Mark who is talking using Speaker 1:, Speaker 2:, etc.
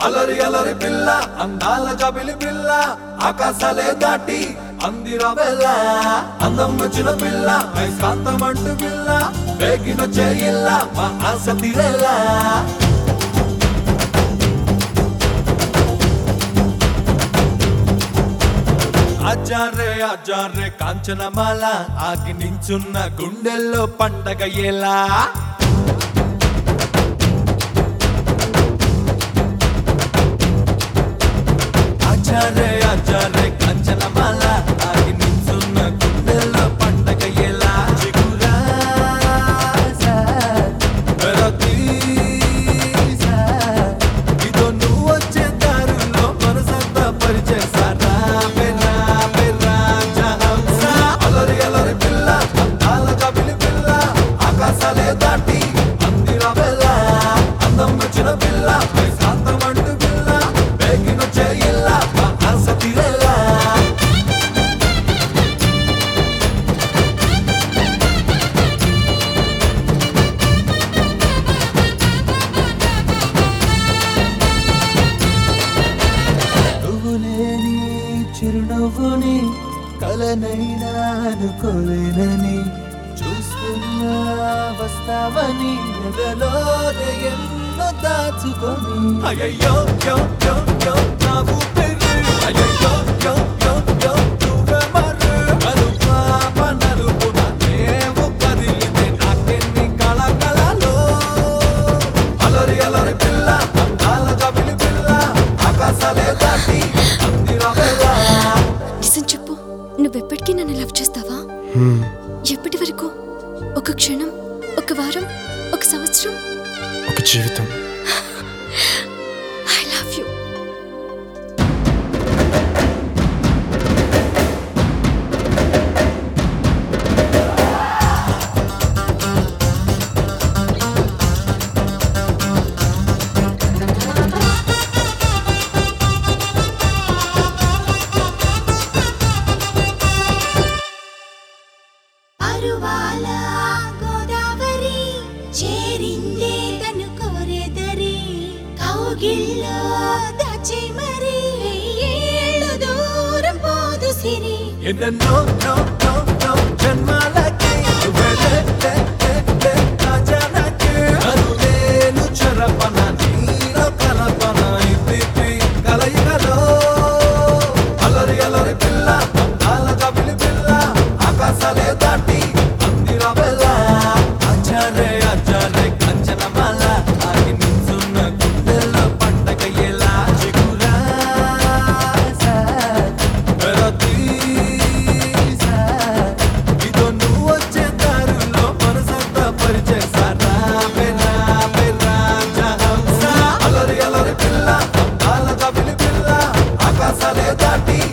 Speaker 1: అలరి అలరి పిల్ల అందాల జబిలి పిల్ల ఆకాశాలే దాటి అందిరా వెళ్ళ అందం వచ్చిన పిల్ల ఐకాంతమంటు పిల్ల వేగినొచ్చే ఇల్ల మా ఆశ తీరేలా ఆచారే ఆచారే కాంచనమాల ఆగి నించున్న గుండెల్లో పండగ ఎలా ఆచారే ఆచారే కాంచనమాల ఆగి నించున్న గుండెల్లో పండగ ఎలా చిగురాసా, వెరతీసా, ఇదో నువ్వు వచ్చే దారుల్లో మనసంతా పరిచేసారా పెరా పెరా జహంసా అలరి అలరి పిల్ల అందాల కబిలి పిల్ల ఆకాశాలే దాటి అందిరా వెళ్ళ అందం వచ్చిన పిల్ల శాంతమంటు పిల్ల వేగినొచ్చే ఇల్ల మా ఆశ తీరేలా నువ్వు లేని చిరునవ్వుని కలనైనా అనుకోలేనని చూస్తున్నా వస్తావని ఎదలోనే ఎన్నో దాచుకొని అయ్యో యో యో యో నా ఊపిరి అయ్యో యో యో యో నువ్వే మరు కలుపా మనలుపున నేవు కదిలితే నాకెన్ని కళకళలో అలరి అలరి పిల్ల అందాల కబిలి పిల్ల ఆకాశాలే దాటి అందిరా వెళ్ళ
Speaker 2: నిజం చెప్పు నువ్వెప్పటికీ నన్ను లవ్ చేస్తావా ఎప్పటి వరకు ఒక క్షణం ఒక వారం ఒక సంవత్సరం
Speaker 3: ఒక జీవితం
Speaker 2: ఐ లవ్ యూ
Speaker 4: అరువాల గోదావరి చేరిందే తను కోరెదరి కౌగిల్లో దాచి మరి ఏళ్ళు దూరం పోదు సిరి
Speaker 1: ఎన్నెన్నో నో నో నో జన్మాలకి నువ్వే లే, లే, లే, లే, నా జనకి. కరులేను చెరపన నీలో కలపన ఇది కలయికలో అలరి అలరి పిల్ల అందాల కబిలి పిల్ల ఆకాశాలే దాటి అందిరా వెళ్ళ అచ్చారే అచ్చారే కంచనమాల ఆగి నించున్న గుండెల్లో పండగ ఎలా చిగురాసా వెరతీసా, ఇదో నువ్వు వచ్చే దారుల్లో మనసంతా పరిచేసారా పెరా పెరా జహంసా అలరి అలరి పిల్ల అందాల కబిలి పిల్ల ఆకాశాలే దాటి